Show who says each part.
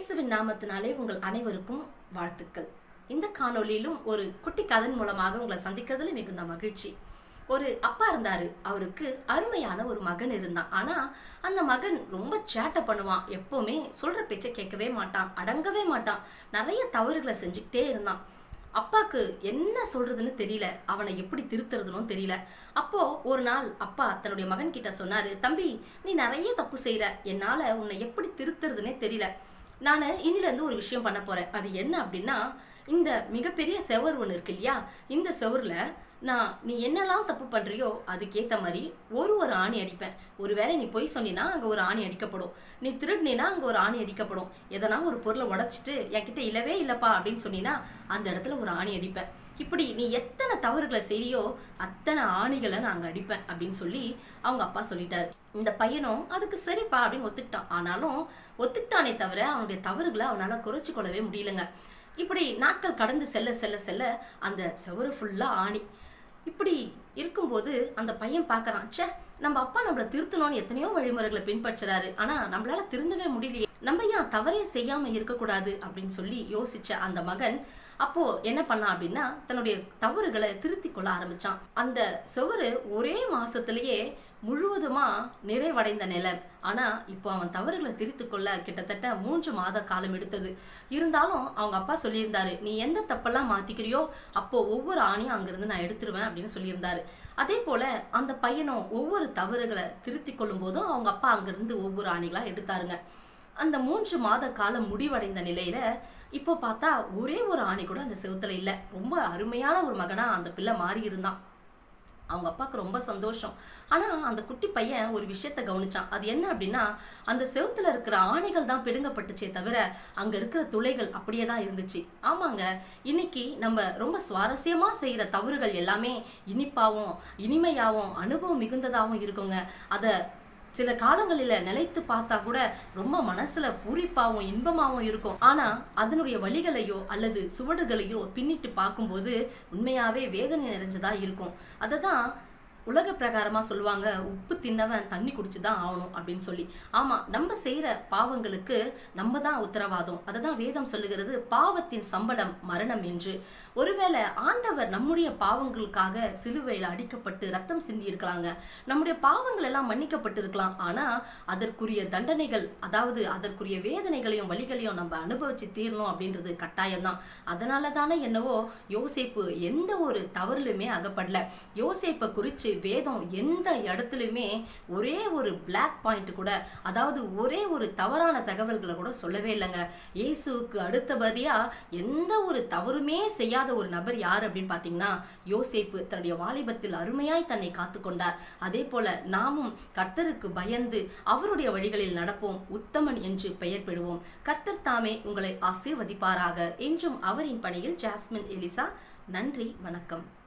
Speaker 1: இயேசுவின் நாமத்தினாலே உங்கள் அனைவருக்கும் வாழ்த்துக்கள் இந்த காணொளியிலும் ஒரு குட்டி கதன் மூலமாக உங்களை சந்திக்கிறதுல மிகுந்த மகிழ்ச்சி ஒரு அப்பா இருந்தாரு அவருக்கு அருமையான ஒரு மகன் இருந்தான் ஆனா அந்த மகன் ரொம்ப சேட்டை பண்ணுவான் எப்பவுமே சொல்ற பேச்சை கேட்கவே மாட்டான் அடங்கவே மாட்டான் நிறைய தவறுகளை செஞ்சுக்கிட்டே இருந்தான் அப்பாக்கு என்ன சொல்றதுன்னு தெரியல அவனை எப்படி திருத்துறதுன்னு தெரியல அப்போ ஒரு நாள் அப்பா தன்னுடைய மகன் கிட்ட சொன்னாரு தம்பி நீ நிறைய தப்பு செய்யற என்னால உன்னை எப்படி திருத்துறதுன்னே தெரியல நான் இன்னிலேருந்து ஒரு விஷயம் பண்ண போறேன் அது என்ன அப்படின்னா இந்த மிகப்பெரிய செவர் ஒன்று இருக்கு இல்லையா இந்த செவரில் நான் நீ என்னெல்லாம் தப்பு பண்றியோ அதுக்கேற்ற மாதிரி ஒரு ஒரு ஆணி அடிப்பேன் ஒருவேளை நீ பொய் சொன்னினா அங்கே ஒரு ஆணி அடிக்கப்படும் நீ திருடினா அங்கே ஒரு ஆணி அடிக்கப்படும் எதனா ஒரு பொருளை உடைச்சிட்டு என்கிட்ட இல்லவே இல்லைப்பா அப்படின்னு சொன்னினா அந்த இடத்துல ஒரு ஆணி அடிப்பேன் இப்படி நீ எத்தனை தவறுகளை செய்யோ அத்தனை ஆணிகளை நான் அங்கே அடிப்பேன் அப்படின்னு சொல்லி அவங்க அப்பா சொல்லிட்டாரு இந்த பையனும் அதுக்கு சரிப்பா அப்படின்னு ஒத்துக்கிட்டான் ஆனாலும் ஒத்துக்கிட்டானே தவிர அவனுடைய தவறுகளை அவனால் குறைச்சு கொள்ளவே முடியலங்க இப்படி நாட்கள் கடந்து செல்ல செல்ல செல்ல அந்த செவரு ஃபுல்லாக ஆணி இப்படி இருக்கும்போது அந்த பையன் பார்க்கறான் ச்சே நம்ம அப்பா நம்மளை திருத்தணும்னு எத்தனையோ வழிமுறைகளை பின்பற்றுறாரு ஆனா நம்மளால திருந்தவே முடியலையே நம்ம ஏன் தவறே செய்யாம இருக்கக்கூடாது அப்படின்னு சொல்லி யோசிச்ச அந்த மகன் அப்போ என்ன பண்ணான் அப்படின்னா தன்னுடைய தவறுகளை திருத்தி கொள்ள ஆரம்பிச்சான் அந்த செவரு ஒரே மாசத்திலேயே முழுவதுமா நிறைவடைந்த நிலை ஆனா இப்போ அவன் தவறுகளை திருத்து கொள்ள கிட்டத்தட்ட மூன்று மாத காலம் எடுத்தது இருந்தாலும் அவங்க அப்பா சொல்லியிருந்தாரு நீ எந்த தப்பெல்லாம் மாத்திக்கிறியோ அப்போ ஒவ்வொரு ஆணையும் அங்கிருந்து நான் எடுத்துருவேன் அப்படின்னு சொல்லியிருந்தாரு அதே போல அந்த பையனும் ஒவ்வொரு தவறுகளை திருத்தி கொள்ளும் போதும் அவங்க அப்பா அங்கிருந்து ஒவ்வொரு ஆணைகளா எடுத்தாருங்க அந்த மூன்று மாத காலம் முடிவடைந்த நிலையில இப்போ பார்த்தா ஒரே ஒரு ஆணி கூட அந்த செவுத்துல இல்லை ரொம்ப அருமையான ஒரு மகனா அந்த பிள்ளை மாறி இருந்தான் அவங்க அப்பாவுக்கு ரொம்ப சந்தோஷம் ஆனா அந்த குட்டி பையன் ஒரு விஷயத்த கவனிச்சான் அது என்ன அப்படின்னா அந்த செவுத்துல இருக்கிற ஆணைகள் தான் பிடுங்கப்பட்டுச்சே தவிர அங்க இருக்கிற துளைகள் அப்படியே தான் இருந்துச்சு ஆமாங்க இன்னைக்கு நம்ம ரொம்ப சுவாரஸ்யமா செய்யற தவறுகள் எல்லாமே இனிப்பாவும் இனிமையாவும் அனுபவம் மிகுந்ததாகவும் இருக்குங்க அதை சில காலங்களில் நிலைத்து பார்த்தா கூட ரொம்ப மனசுல பூரிப்பாவும் இன்பமாவும் இருக்கும் ஆனா அதனுடைய வழிகளையோ அல்லது சுவடுகளையோ பின்னிட்டு பார்க்கும்போது உண்மையாவே வேதனை நிறைஞ்சதா இருக்கும் அதை தான் உலக பிரகாரமா சொல்லுவாங்க உப்பு தின்னவன் தண்ணி குடிச்சு தான் ஆகணும் அப்படின்னு சொல்லி ஆமா நம்ம செய்யற பாவங்களுக்கு நம்ம தான் உத்தரவாதம் அதை தான் வேதம் சொல்லுகிறது பாவத்தின் சம்பளம் மரணம் என்று ஒருவேளை ஆண்டவர் நம்முடைய பாவங்களுக்காக சிலுவையில் அடிக்கப்பட்டு ரத்தம் சிந்தி இருக்கலாங்க நம்முடைய பாவங்கள் எல்லாம் மன்னிக்கப்பட்டு இருக்கலாம் ஆனா அதற்குரிய தண்டனைகள் அதாவது அதற்குரிய வேதனைகளையும் வழிகளையும் நம்ம அனுபவிச்சு தீரணும் அப்படின்றது கட்டாயம் தான் அதனால தானே என்னவோ யோசேப்பு எந்த ஒரு தவறுலுமே அகப்படல யோசேப்பை குறித்து வேதம் எந்த இடத்துலையுமே ஒரே ஒரு பிளாக் பாயிண்ட் கூட அதாவது ஒரே ஒரு தவறான தகவல்களை கூட சொல்லவே இல்லைங்க இயேசுவுக்கு அடுத்தபடியா எந்த ஒரு தவறுமே செய்யாத ஒரு நபர் யார் அப்படின்னு பார்த்தீங்கன்னா யோசேப்பு தன்னுடைய வாலிபத்தில் அருமையாய் தன்னை காத்து கொண்டார் அதே போல நாமும் கர்த்தருக்கு பயந்து அவருடைய வழிகளில் நடப்போம் உத்தமன் என்று பெயர் பெறுவோம் கர்த்தர் தாமே உங்களை ஆசீர்வதிப்பாராக என்றும் அவரின் பணியில் ஜாஸ்மின் எலிசா நன்றி வணக்கம்